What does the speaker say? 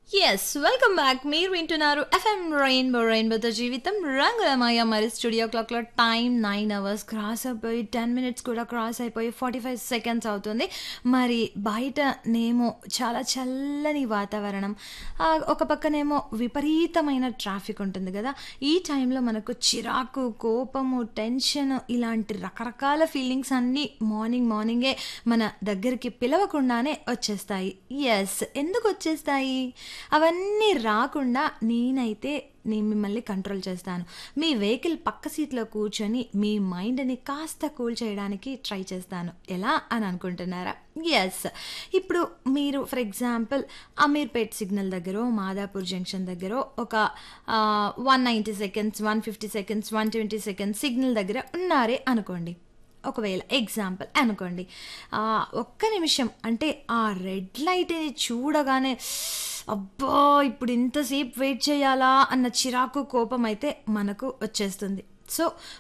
yes welcome back మీరు వింటున్నారు FM rainbow రెయిన్బోతో జీవితం రంగులమయ మరి స్టూడియో క్లాక్లో టైం నైన్ అవర్స్ క్రాస్ అయిపోయి టెన్ మినిట్స్ కూడా క్రాస్ అయిపోయి ఫార్టీ ఫైవ్ సెకండ్స్ అవుతుంది మరి బయటనేమో చాలా చల్లని వాతావరణం ఆ, ఒక పక్కనేమో విపరీతమైన ట్రాఫిక్ ఉంటుంది కదా ఈ టైంలో మనకు చిరాకు కోపము టెన్షన్ ఇలాంటి రకరకాల ఫీలింగ్స్ అన్నీ మార్నింగ్ మార్నింగే మన దగ్గరికి పిలవకుండానే వచ్చేస్తాయి ఎస్ ఎందుకు వచ్చేస్తాయి అవన్నీ రాకుండా నేనైతే నేను మిమ్మల్ని కంట్రోల్ చేస్తాను మీ వెహికల్ పక్క సీట్లో కూర్చొని మీ మైండ్ని కాస్త కూల్ చేయడానికి ట్రై చేస్తాను ఎలా అని అనుకుంటున్నారా ఎస్ ఇప్పుడు మీరు ఫర్ ఎగ్జాంపుల్ అమీర్పేట్ సిగ్నల్ దగ్గర మాదాపూర్ జంక్షన్ దగ్గర ఒక one ninety seconds one fifty seconds one twenty seconds signal దగ్గర ఉన్నారే అనుకోండి ఒకవేళ ఎగ్జాంపుల్ అనుకోండి ఆ, ఒక్క నిమిషం అంటే ఆ రెడ్ లైట్ని చూడగానే అబ్బా ఇప్పుడు ఇంతసేపు వెయిట్ చేయాలా అన్న చిరాకు కోపం అయితే మనకు వచ్చేస్తుంది సో